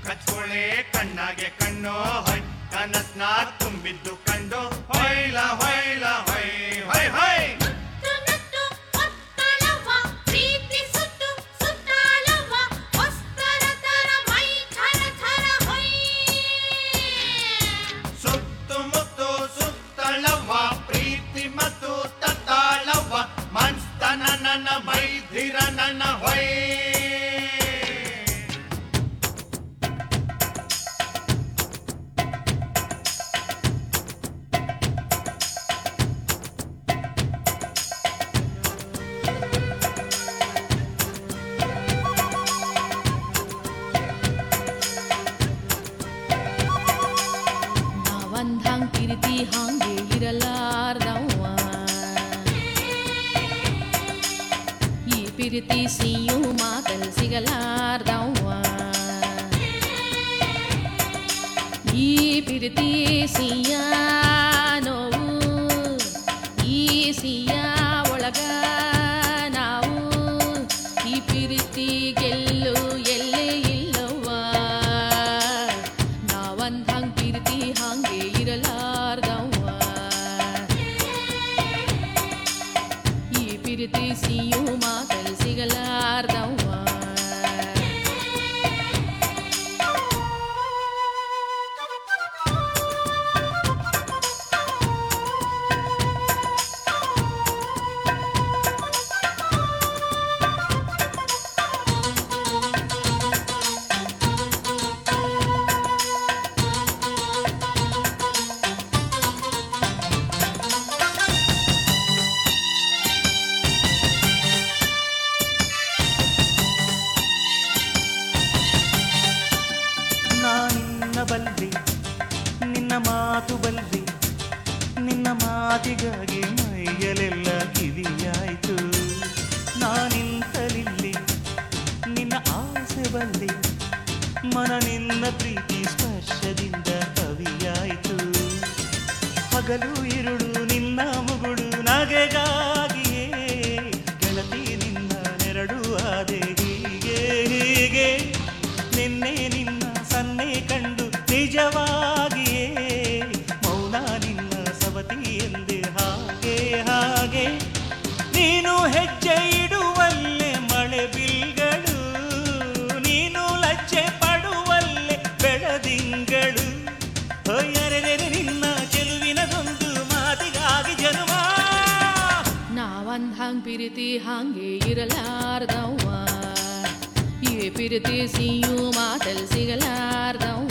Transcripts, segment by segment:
ಕಚ್ಕೊಳೆ ಕಣ್ಣಾಗೆ ಕಣ್ಣು ಹೊಯ್ ಕನಸ್ನ ತುಂಬಿದ್ದು ಕಂಡು ಹೊಯ್ಲ ಹೊಯ್ಲ ಹೊಯ್ ಹೊಯ್ ಹೊಯ್ ನತ್ತು ನತ್ತು ಒತ್ತಳವ ಪ್ರೀತಿ ಸುತ್ತು ಸುತ್ತಾಳವ ವಸ್ತರ ತರ ಮೈ ಥರ ಥರ ಹೊಯ್ ಸುತ್ತಮುತ್ತು ಸುತ್ತಳವ್ವ ಪ್ರೀತಿ ಮತ್ತು ತತ್ತಾಳವ್ವ ಮನ್ಸ್ತನ ನನ್ನ ಮೈಧಿರ ನನ್ನ ಹೊಯ್ ನಾವಂದಂಗ್ ಕಿರಿತಿ ಹಾಂಗೆ ಇರಲಾರ್ದವ್ವ ಈ ಪಿರಿತಿ ಸಿಯು ಮಾತಲ್ ಸಿಗಲಾರ್ದವ್ವ ಈ ಪಿರಿತಿ ಸಿಯ ನೋವು ಈ ಸಿಯ ಒಳಗ ನಾವು ಈ ಪಿರಿತಿ ಗೆಲ್ಲು ಎಲ್ಲೇ ಇಲ್ಲವ್ವ ನಾವಂದಂಗ್ ಪಿರಿತಿ ಹಾಂಗೆ ಇರಲಾರ್ದವ್ವ ಈ ಪಿರಿತಿ ಸಿಯು ಮಾತಲ್ ಸಿಗಲಾರ್ದವ್ವ ನಾನಿನ್ನ ಬಲ್ಲೆ ನಿನ್ನ ಮಾತು ಬಲ್ಲೆ ನಿನ್ನ ಮಾತಿಗಾಗಿ ಮೈಯಲೆಲ್ಲ ಕಿವಿಯಾಯ್ತು ನಾನಿಂತಲಿಲ್ಲಿ ನಿನ್ನ ಆಸೆ ಬಲ್ಲೆ ಮನ ನಿನ್ನ ಪ್ರೀತಿ ಸ್ಪರ್ಶದಿಂದ ಕವಿಯಾಯ್ತು ಹಗಲು ಇರುಳು ನಿನ್ನ ಮುಗುಳು ನಗೆಗಾಗಿಯೇ ಗೆಳತಿ ನಿನ್ನ ನೆರಳು ಆದೆ ಹೀಗೆ ಹೀಗೆ ನಿನ್ನೆ ನಿನ್ನ ಸನ್ನೆ ಕಂಡು ನಿಜವಾಗಿಯೇ ಮೌನ ನಿನ್ನ ಸವತಿ ಎಂದೆ ಹಾಗೆ ಹಾಗೆ ನೀನು ಹೆಜ್ಜೆ ಇಡುವಲ್ಲೇ ಮಳೆ ಬಿಲ್ಗಳು ನೀನು ಲಜ್ಜೆ ಪಡುವಲ್ಲೇ ಬೆಳದಿಂಗಳು ಹೊಯ್ಯರೆರೆ ನಿನ್ನ ಚೆಲುವಿನದೊಂದು ಮಾತಿಗಾಗಿ ಜನುಮ ನಾವಂದಂಗ್ ಪಿರಿತಿ ಹಾಂಗೆ ಇರಲಾರ್ದವ್ವ ಈ ಪಿರಿತಿ ಸಿಯು ಮಾತಲ್ ಸಿಗಲಾರ್ದವ್ವ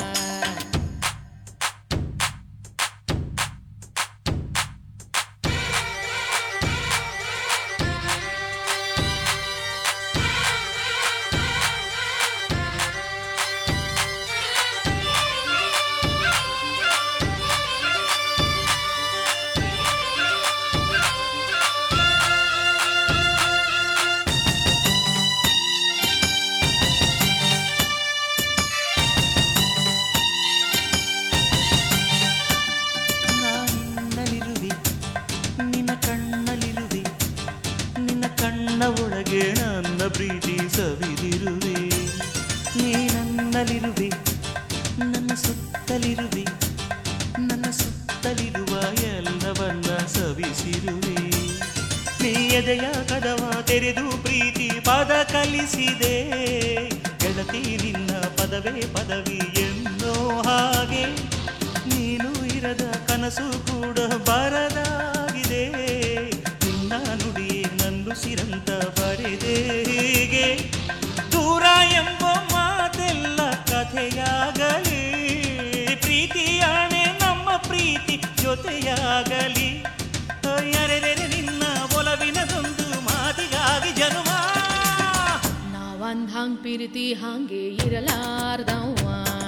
ನಾನಿನ್ನಲಿರುವೆ ನಿನ್ನ ಕಣ್ಣಲ್ಲಿರುವೆ ನಿನ್ನ ಕಣ್ಣ ಒಳಗೆ ನನ್ನ ಪ್ರೀತಿ ಸವಿದಿರುವೆ ನೀ ನನ್ನಲ್ಲಿರುವೆ ನನ್ನ ಸುತ್ತಲಿರುವೆ ನನ್ನ ಸುತ್ತಲಿರುವ ಎಲ್ಲವನ್ನ ಸವಿಸಿರುವೆ ನೀ ಎದೆಯ ಕದವ ತೆರೆದು ಪ್ರೀತಿ ಪದ ಕಲಿಸಿದೆ ಗೆಳತಿ ನಿನ್ನ ಪದವೇ ಪದವಿ ಎನ್ನೋ ಹಾಗೆ ನೀನು ಇರದ ಕನಸು ಕೂಡ ಬರದಾಗಿದೆ ನಿನ್ನ ನುಡಿಯೇ ನಂದು ಸಿರಂತ ಬರೆದೆ ಹೀಗೆ ದೂರ ಎಂಬ ಮಾತೆಲ್ಲ ಕಥೆಯಾಗಲಿ ಪ್ರೀತಿಯಾಣೆ ನಮ್ಮ ಪ್ರೀತಿ ಜೊತೆಯಾಗಲಿ ಅರೆರೆರೆ ನಿನ್ನ ಒಲವಿನದೊಂದು ಮಾತಿಗಾಗಿ ಜನುಮ ನಾವಂದಂಗ್ ಪಿರಿತಿ ಹಾಂಗೆ ಇರಲಾರ್ದವ್ವ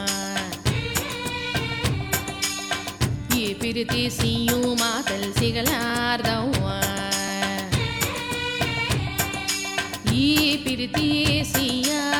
ಈ ಪಿರಿತಿ ಸಿಯು ಮಾತಲ್ ಸಿಗಲಾರ್ದವ್ವ ಈ ಪಿರಿತಿ ಸಿಯ